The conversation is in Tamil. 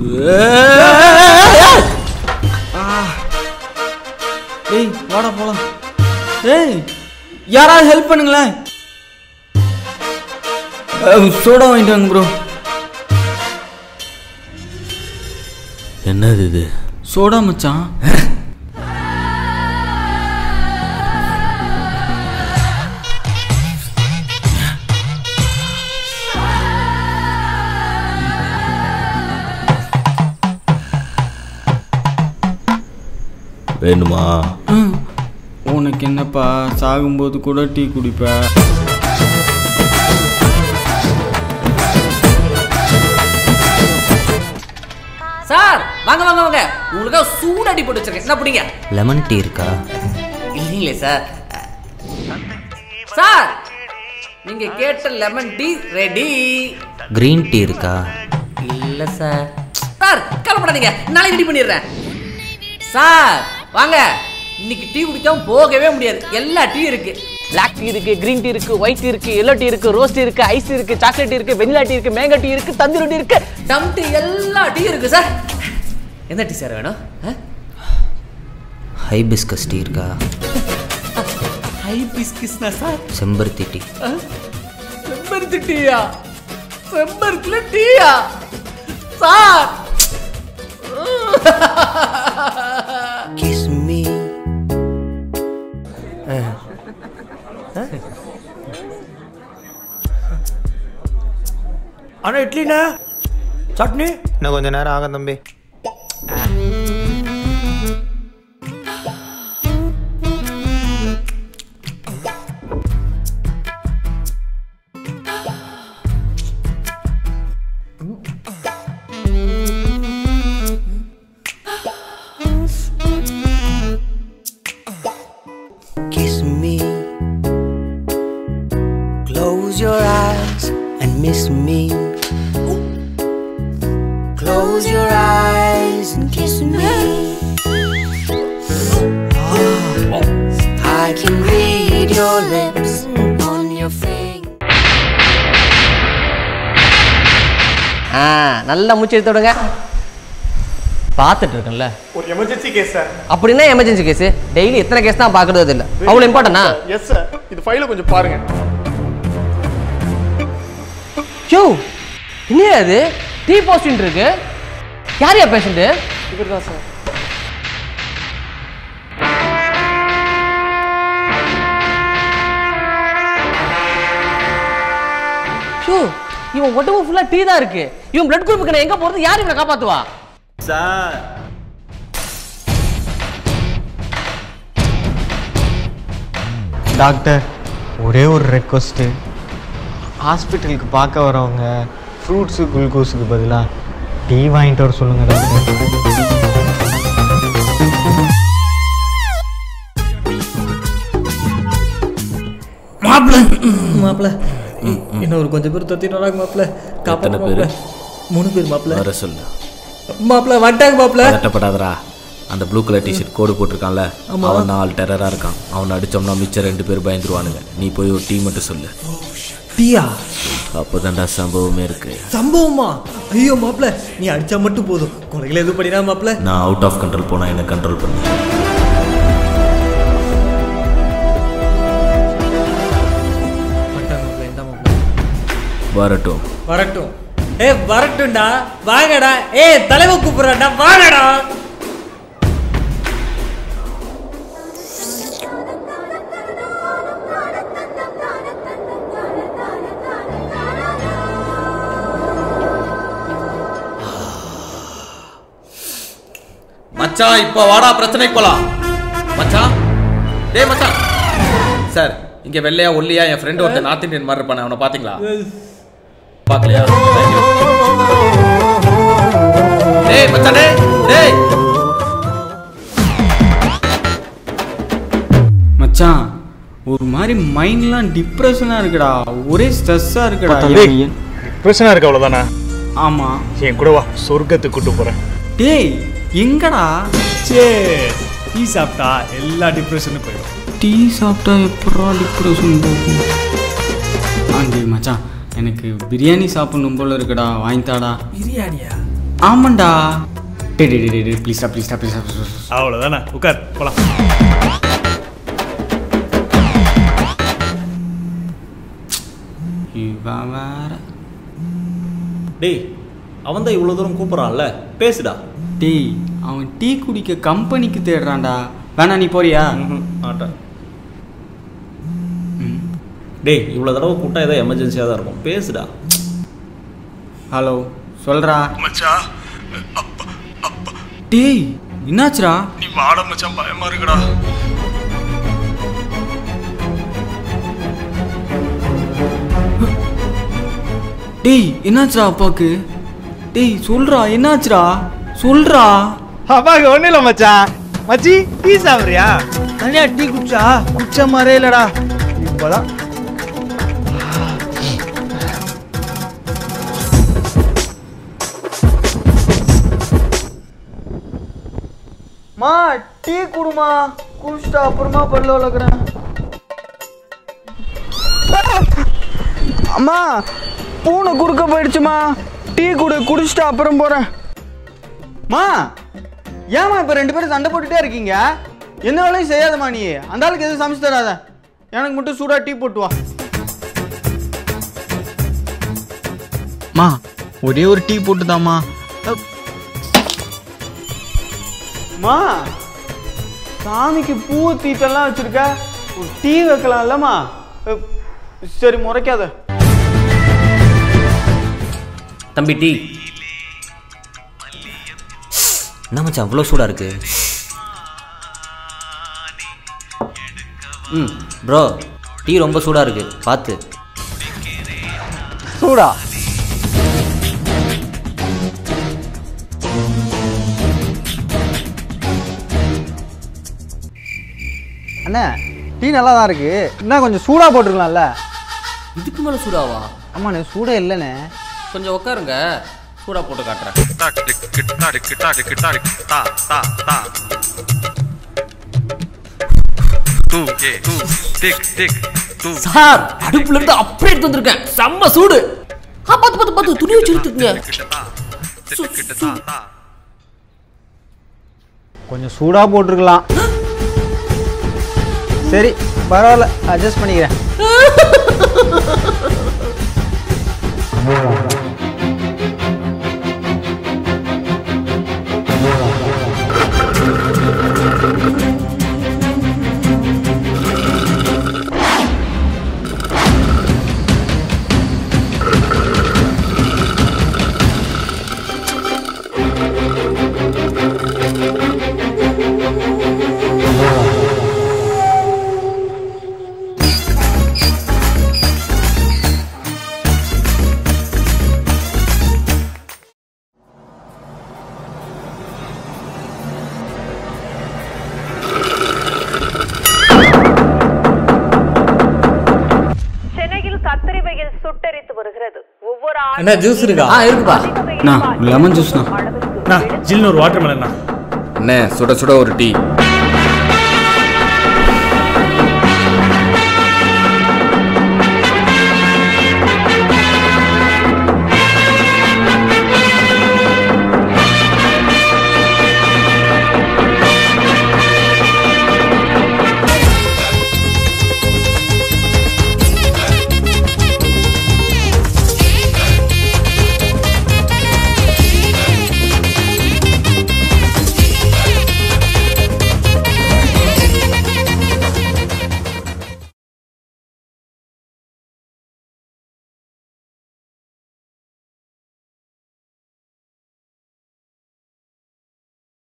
ஏய் வாடா போலாம் ஏய் யாராவது ஹெல்ப் பண்ணுங்களேன் அஹ், சோடா வாங்கிட்டு வாங்க ப்ரோ என்னது இது சோடா மச்சான் வேணுமா ம். உனக்கு என்னப்பா சாகும்போது கூட டீ குடிப்ப சார் வாங்க வாங்க வாங்க உங்களுக்காக சூடாடி போட்டு வச்சிருக்கேன் என்ன பிடிங்க லெமன் டீ இருக்கா இல்லைங்களே சார் சார் நீங்க கேட்ட lemon tea ready green tea இருக்கா இல்ல சார் சார் கவலைப்படாதீங்க நாளைக்கு ரெடி பண்ணிடுறேன் சார் வாங்க இன்னைக்கு டீ குடிக்காம போகவே முடியாது எல்லா டீ இருக்கு பிளாக் டீ இருக்கு கிரீன் டீ இருக்கு ஒயிட் டீ இருக்கு எல்லோ டீ இருக்கு ரோஸ் டீ இருக்கு ஐஸ் இருக்கு சாக்லேட் டீ இருக்கு வெனிலா டீ இருக்கு மேங்கோ டீ இருக்கு தந்தூரி டீ இருக்கு டம் டீ எல்லா டீ இருக்கு சார் எந்த டீ சார் வேணும் ஹைபிஸ்கஸ் டீ இருக்கா ஹை பிஸ்கிஸ்னா சார் செம்பருத்தி டீ செம்பருத்தி டீயா செம்பருத்தில டீயா சார் கிஸ் மீ அண்ணா இட்லிண்ணா சட்னி இன்னும் கொஞ்ச நேரம் ஆகும் தம்பி Kiss me. Close your eyes and miss me. Close your eyes and kiss me. I can read your lips on your finger. ஆ நல்லா மூச்சு எடுத்து விடுங்க பார்த்துட்டு இருக்கேன்ல ஒரு எமர்ஜென்சி கேஸ் சார் அப்படின்னா எமர்ஜென்சி கேஸ் டெய்லி எத்தனை கேஸ் தான் பார்க்கறது இல்லை அவ்வளோ இம்பார்ட்டனா எஸ் சார் இது ஃபைல கொஞ்சம் பாருங்க யோ என்னையா அது டீ பாசிட்டிவ் இருக்கு யார் யா பேஷண்ட்டு இவர் தான் சார் ஷோ இவன் உடம்பு ஃபுல்லா டீ தான் இருக்கு இவன் பிளட் குரூப்புக்கு நான் எங்க போறது யார் இவனை காப்பாத்துவா சார் டாக்டர் ஒரே ஒரு ரெக்வஸ்ட்டு ஹாஸ்பிட்டலுக்கு பார்க்க வரவங்க ஃப்ரூட்ஸு குளுக்கோஸுக்கு பதிலாக டீ வாங்கிட்டு வர சொல்லுங்கள் டாக்டர் மாப்பிள்ள மாப்பிள்ள இன்னும் ஒரு கொஞ்சம் பேர் தொத்திட்டு வராங்க மாப்பிள்ள எத்தனை பேரு? மூணு பேர் மாப்பிள்ள வர சொல்லு மாப்பிள்ள வந்துட்டாங்க மாப்பிள்ள கட்டப்படாதடா அந்த ப்ளூ கலர் டிஷர்ட் கோடு போட்டிருக்கான்ல அவன் நாலு டெரரா இருக்கான் அவனை அடிச்சோம்னா மிச்சம் ரெண்டு பேர் பயந்துருவானுங்க நீ போய் ஒரு டீ மட்டும் சொல்லு டீயா அப்போதான்டா சம்பவமே இருக்கு சம்பவமா ஐயோ மாப்பிள்ள நீ அடிச்சா மட்டும் போதும் குறைகளை எதுவும் பண்ணிடா மாப்பிள்ள நான் அவுட் ஆஃப் கண்ட்ரோல் போனா என்ன கண்ட்ரோல் பண்ணு வந்துட்டாங்க மாப்பிள்ள இந்த மாப்பிள்ள வரட்டும் வரட்டும் ஏ வரட்டும்டா வாங்கடா ஏ தலைவர் கூப்பிடுறாடா வாங்கடா மச்சான் இப்போ வாடா பிரச்சனைக்கு போலாம் மச்சான் டேய் மச்சான் சார் இங்க வெள்ளையா ஒல்லியா என் ஃப்ரெண்ட் ஒருத்தன் நார்த் இந்தியன் மாதிரி இருப்பானே அவனை பாத்தீங்களா பாக்கலையா Thank you. டேய் மச்சான் டேய் டேய் மச்சான் ஒரு மாதிரி மைண்ட்லாம் டிப்ரெஷனா இருக்குடா ஒரே ஸ்ட்ரெஸ்ஸா இருக்குடா பிரச்சனை இருக்கு அவ்வளோதானே ஆமா என் கூட வா சொர்க்கத்துக்கு கூட்டு போகிறேன் டேய் எங்கடா சே டீ சாப்பிட்டா எல்லா டிப்ரெஷனும் போயிடும் டீ சாப்பிட்டா எப்படா டிப்ரெஷன் போகும் ஆண்டி மச்சான் எனக்கு பிரியாணி சாப்பிடணும் போல இருக்குடா வாங்கித்தாடா பிரியாணியா ஆமாண்டா டே டே டே டே ப்ளீஸ்டா ப்ளீஸ்டா ப்ளீஸ்டா அவ்வளோதானே உட்கார் போலாம் இவன் வேற டேய் அவன் தான் இவ்வளோ தூரம் கூப்பிட்றான்ல பேசுடா டேய் அவன் டீ குடிக்க கம்பெனிக்கு தேடுறான்டா வேணா நீ போறியா ஆட்டேன் டேய் இவ்வளோ தடவை கூப்பிட்டா ஏதோ எமர்ஜென்சியாக தான் இருக்கும் பேசுடா ஹலோ சொல்றா மச்சான் டேய் என்னாச்சுடா நீ வாட மச்சான் பயமா இருக்குடா டேய் என்னாச்சுடா அப்பாக்கு டேய் சொல்றா என்னாச்சுடா சொல்றா அப்பாக்கு ஒன்றும் இல்லை மச்சான் மச்சி டீ சாப்பிட்றியா தனியா டீ குடிச்சா குடிச்ச மாதிரியே இல்லைடா இப்போதான் மா டீ குடுமா குடிச்சிட்டா அப்புறமா பல்ல வளர்க்குறேன் அம்மா பூனை குறுக்க போயிடுச்சுமா டீ குடு குடிச்சிட்டு அப்புறம் போகிறேன் மா ஏம்மா இப்போ ரெண்டு பேரும் சண்டை போட்டுட்டே இருக்கீங்க என்ன வேலையும் செய்யாதம்மா நீ அந்த ஆளுக்கு எதுவும் சமைச்சு தராத எனக்கு மட்டும் சூடாக டீ போட்டு வா மா ஒரே ஒரு டீ போட்டுதாம்மா மா சாமிக்கு பூ தீட்டெல்லாம் வச்சிருக்க ஒரு டீ வைக்கலாம்லம்மா அஹ், சரி முறைக்காத தம்பி டீ என்ன மச்சான் அவ்வளோ சூடாக இருக்கு ம் ப்ரோ டீ ரொம்ப சூடாக இருக்கு பார்த்து சூடா அண்ணா டீ நல்லா தான் இருக்கு இன்னும் கொஞ்சம் சூடாக போட்டுருக்கலாம்ல இதுக்கு மேலே சூடாவா ஆமாண்ணே சூடே இல்லைண்ணே கொஞ்சம் உட்காருங்க சூடாக போட்டு காட்டுறேன் சார் அடுப்புல இருந்து அப்படியே எடுத்து வந்திருக்கேன் செம்ம சூடு ஆ பார்த்து பார்த்து பார்த்து துணி வச்சு எடுத்துக்கங்க சு- சு- கொஞ்சம் சூடாக போட்டிருக்கலாம் சரி பரவாயில்ல அட்ஜஸ்ட் பண்ணிக்கிறேன் சென்னையில் கத்திரி வெயில் சுட்டெரித்து வருகிறது ஒவ்வொரு என்ன ஜூஸ் இருக்கா ஆ இருக்குப்பா அண்ணா, லெமன் ஜூஸ்ண்ணா. அண்ணா ஜில்னு ஒரு வாட்டர் மெலண்ணா அண்ணே சுட சுட ஒரு டீ